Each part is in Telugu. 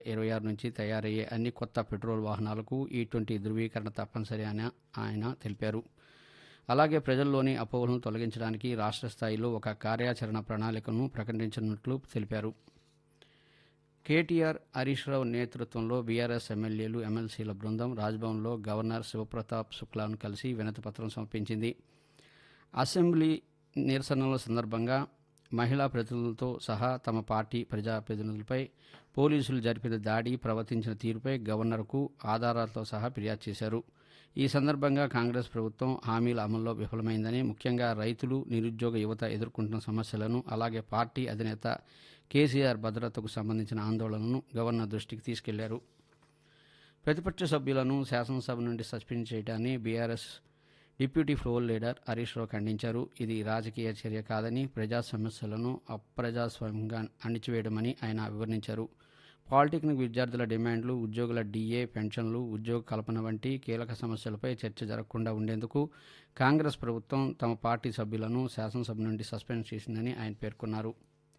ఇరవై ఆరు నుంచి తయారయ్యే అన్ని కొత్త పెట్రోల్ వాహనాలకు ఈ ట్వంటీ ధృవీకరణ తప్పనిసరి అని ఆయన తెలిపారు అలాగే ప్రజల్లోని అపోహలను తొలగించడానికి రాష్ట్ర స్థాయిలో ఒక కార్యాచరణ ప్రణాళికను ప్రకటించనున్నట్లు తెలిపారు కేటీఆర్ హరీష్ రావు నేతృత్వంలో బీఆర్ఎస్ ఎమ్మెల్యేలు ఎమ్మెల్సీల బృందం రాజ్భవన్లో గవర్నర్ శివప్రతాప్ శుక్లాను కలిసి వినతిపత్రం సమర్పించింది అసెంబ్లీ నిరసనల సందర్భంగా మహిళా ప్రతినిధులతో సహా తమ పార్టీ ప్రజాప్రతినిధులపై పోలీసులు జరిపిన దాడి ప్రవర్తించిన తీరుపై గవర్నర్కు ఆధారాలతో సహా ఫిర్యాదు చేశారు ఈ సందర్భంగా కాంగ్రెస్ ప్రభుత్వం హామీల అమల్లో విఫలమైందని ముఖ్యంగా రైతులు నిరుద్యోగ యువత ఎదుర్కొంటున్న సమస్యలను అలాగే పార్టీ అధినేత కేసీఆర్ భద్రతకు సంబంధించిన ఆందోళనను గవర్నర్ దృష్టికి తీసుకెళ్లారు ప్రతిపక్ష సభ్యులను శాసనసభ నుండి సస్పెండ్ చేయడాన్ని BRS deputy floor leader Harish Rao ఖండించారు ఇది రాజకీయ చర్య కాదని ప్రజా సమస్యలను అప్రజాస్వామ్యంగా అణిచివేయడమని ఆయన వివరించారు పాలిటెక్నిక్ విద్యార్థుల డిమాండ్లు ఉద్యోగుల డీఏ పెన్షన్లు ఉద్యోగ కల్పన వంటి కీలక సమస్యలపై చర్చ జరగకుండా ఉండేందుకు కాంగ్రెస్ ప్రభుత్వం తమ పార్టీ సభ్యులను శాసనసభ నుండి సస్పెండ్ చేసిందని ఆయన పేర్కొన్నారు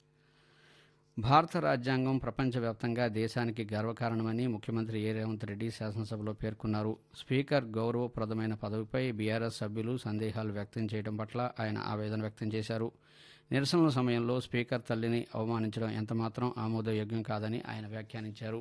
భారత రాజ్యాంగం ప్రపంచవ్యాప్తంగా దేశానికి గర్వకారణమని ముఖ్యమంత్రి ఏ రేవంత్ రెడ్డి శాసనసభలో పేర్కొన్నారు స్పీకర్ గౌరవప్రదమైన పదవిపై బీఆర్ఎస్ సభ్యులు సందేహాలు వ్యక్తం చేయడం పట్ల ఆయన ఆవేదన వ్యక్తం చేశారు నిరసనల సమయంలో స్పీకర్ తల్లిని అవమానించడం ఎంతమాత్రం ఆమోదయోగ్యం కాదని ఆయన వ్యాఖ్యానించారు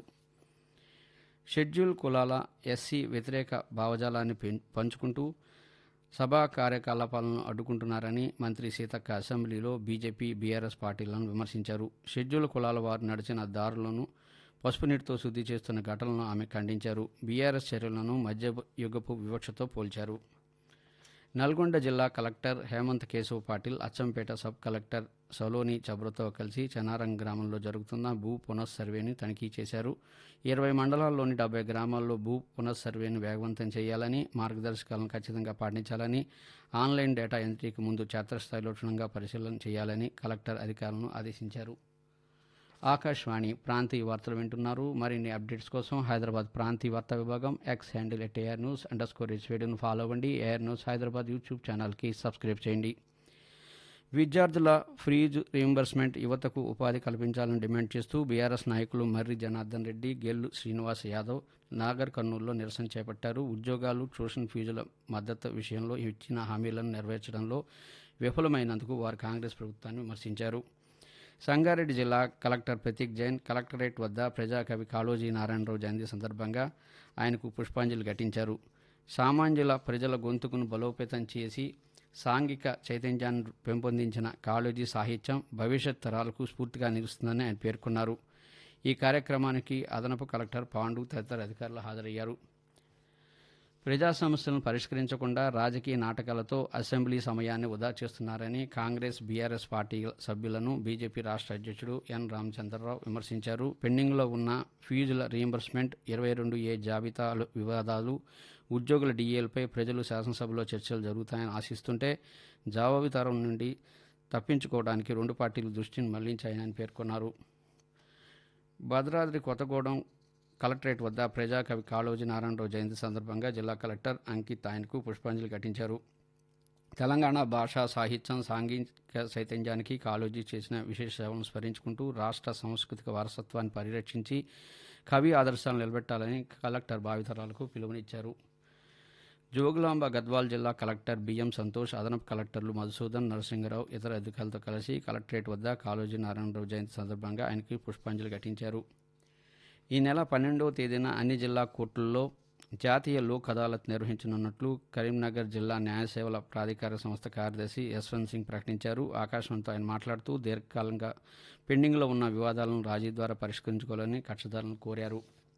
షెడ్యూల్ కులాల ఎస్సీ వ్యతిరేక భావజాలాన్ని పెం- పంచుకుంటూ సభా కార్యకలాపాలను అడ్డుకుంటున్నారని మంత్రి సీతక్క అసెంబ్లీలో బీజేపీ బీఆర్ఎస్ పార్టీలను విమర్శించారు షెడ్యూల్ కులాల వారు నడిచిన దారులను పసుపు నీటితో శుద్ధి చేస్తున్న ఘటనలను ఆమె ఖండించారు బీఆర్ఎస్ చర్యలను మధ్య యుగపు వివక్షతో పోల్చారు నల్గొండ జిల్లా collector Hemant Keshav Patil Achampet sub collector Saloni చబ్రతో కలిసి చనారం గ్రామంలో జరుగుతున్న భూ పునఃసర్వేని తనిఖీ చేశారు ఇరవై మండలాల్లోని డెబ్బై గ్రామాల్లో భూ పునఃసర్వేను వేగవంతం చేయాలని మార్గదర్శకాలను ఖచ్చితంగా పాటించాలని ఆన్లైన్ డేటా ఎంట్రీకి ముందు క్షేత్రస్థాయిలో క్షుణ్ణంగా పరిశీలన చేయాలని కలెక్టర్ అధికారులను ఆదేశించారు ఆకాశవాణి ప్రాంతీయ వార్తలు వింటున్నారు మరిన్ని అప్డేట్స్ కోసం హైదరాబాద్ ప్రాంతీయ వార్తా విభాగం X handle at AR news underscore వీడియోను ఫాలో అవ్వండి ఏఆర్ న్యూస్ హైదరాబాద్ యూట్యూబ్ ఛానల్కి సబ్స్క్రైబ్ చేయండి విద్యార్థుల ఫీజు రీయింబర్స్మెంట్ యువతకు ఉపాధి కల్పించాలని డిమాండ్ చేస్తూ బీఆర్ఎస్ నాయకులు మర్రి జనార్దన్ రెడ్డి గెల్లు శ్రీనివాస్ యాదవ్ నాగర్ కర్నూలులో నిరసన చేపట్టారు ఉద్యోగాలు ట్యూషన్ ఫీజుల మద్దతు విషయంలో ఇచ్చిన హామీలను నెరవేర్చడంలో విఫలమైనందుకు వారు కాంగ్రెస్ ప్రభుత్వాన్ని విమర్శించారు సంగారెడ్డి జిల్లా కలెక్టర్ ప్రతీక్ జైన్ కలెక్టరేట్ వద్ద ప్రజాకవి కాళోజీ నారాయణరావు జయంతి సందర్భంగా ఆయనకు పుష్పాంజలి ఘటించారు సామాన్యుల ప్రజల గొంతుకును బలోపేతం చేసి సాంఘిక చైతన్యాన్ని పెంపొందించిన కాళోజీ సాహిత్యం భవిష్యత్ తరాలకు స్ఫూర్తిగా నిలుస్తుందని ఆయన పేర్కొన్నారు ఈ కార్యక్రమానికి అదనపు కలెక్టర్ పాండు తదితర అధికారులు హాజరయ్యారు ప్రజా సమస్యలను పరిష్కరించకుండా రాజకీయ నాటకాలతో అసెంబ్లీ సమయాన్ని వృధా చేస్తున్నారని కాంగ్రెస్ బీఆర్ఎస్ పార్టీ సభ్యులను బీజేపీ రాష్ట్ర అధ్యక్షుడు ఎన్ రామచంద్రరావు విమర్శించారు పెండింగ్లో ఉన్న ఫీజుల రీయింబర్స్మెంట్ ఇరవై రెండు ఏ జాబితాలు వివాదాలు ఉద్యోగుల డీఏలపై ప్రజలు శాసనసభలో చర్చలు జరుగుతాయని ఆశిస్తుంటే జవాబుదారం నుండి తప్పించుకోవడానికి రెండు పార్టీలు దృష్టిని మళ్లించాయని పేర్కొన్నారు భద్రాద్రి కొత్తగూడెం కలెక్టరేట్ వద్ద ప్రజాకవి కాళోజీ నారాయణరావు జయంతి సందర్భంగా జిల్లా కలెక్టర్ అంకిత్ ఆయనకు పుష్పాంజలి ఘటించారు తెలంగాణ భాషా సాహిత్యం సాంఘిక చైతన్యానికి కాళోజీ చేసిన విశేష సేవలను స్మరించుకుంటూ రాష్ట్ర సాంస్కృతిక వారసత్వాన్ని పరిరక్షించి కవి ఆదర్శాలను నిలబెట్టాలని కలెక్టర్ భావితరాలకు పిలుపునిచ్చారు జోగులాంబ గద్వాల్ జిల్లా కలెక్టర్ బిఎం సంతోష్ అదనపు కలెక్టర్లు మధుసూదన్ నరసింహరావు ఇతర అధికారులతో కలిసి కలెక్టరేట్ వద్ద కాళోజీ నారాయణరావు జయంతి సందర్భంగా ఆయనకి పుష్పాంజలి ఘటించారు ఈ నెల పన్నెండవ తేదీన అన్ని జిల్లా కోర్టుల్లో జాతీయ లోక్ అదాలత్ నిర్వహించనున్నట్లు కరీంనగర్ జిల్లా న్యాయ సేవల ప్రాధికార సంస్థ కార్యదర్శి యశ్వంత్ సింగ్ ప్రకటించారు ఆకాశంతో ఆయన మాట్లాడుతూ దీర్ఘకాలంగా పెండింగ్లో ఉన్న వివాదాలను రాజీ ద్వారా పరిష్కరించుకోవాలని కక్షదారులను కోరారు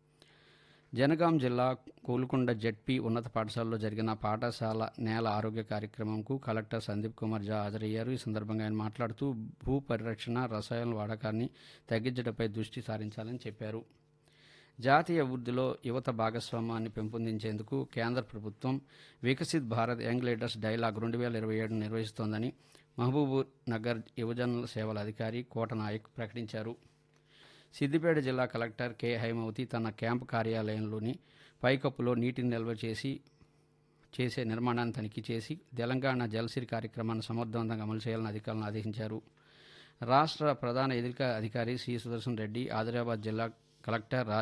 జనగాం జిల్లా కోలుకొండ జెడ్పీ ఉన్నత పాఠశాలలో జరిగిన పాఠశాల నేల ఆరోగ్య కార్యక్రమంకు కలెక్టర్ సందీప్ కుమార్ జా హాజరయ్యారు ఈ సందర్భంగా ఆయన మాట్లాడుతూ భూ పరిరక్షణ రసాయన వాడకాన్ని తగ్గించడంపై దృష్టి సారించాలని చెప్పారు జాతీయ అభివృద్ధిలో యువత భాగస్వామ్యాన్ని పెంపొందించేందుకు కేంద్ర ప్రభుత్వం Viksit Bharat young leaders dialogue రెండు వేల ఇరవై ఏడు నిర్వహిస్తోందని మహబూబ్ నగర్ యువజనుల సేవల అధికారి కోట నాయక్ ప్రకటించారు సిద్దిపేట జిల్లా కలెక్టర్ కె హైమవతి తన క్యాంపు కార్యాలయంలోని పైకప్పులో నీటిని నిల్వ చేసి చేసే నిర్మాణాన్ని తనిఖీ చేసి తెలంగాణ జలసిరి కార్యక్రమాన్ని సమర్థవంతంగా అమలు చేయాలని అధికారులను ఆదేశించారు రాష్ట్ర ప్రధాన ఎన్నిక అధికారి సి సుదర్శన్ రెడ్డి ఆదిలాబాద్ జిల్లా కలెక్టర్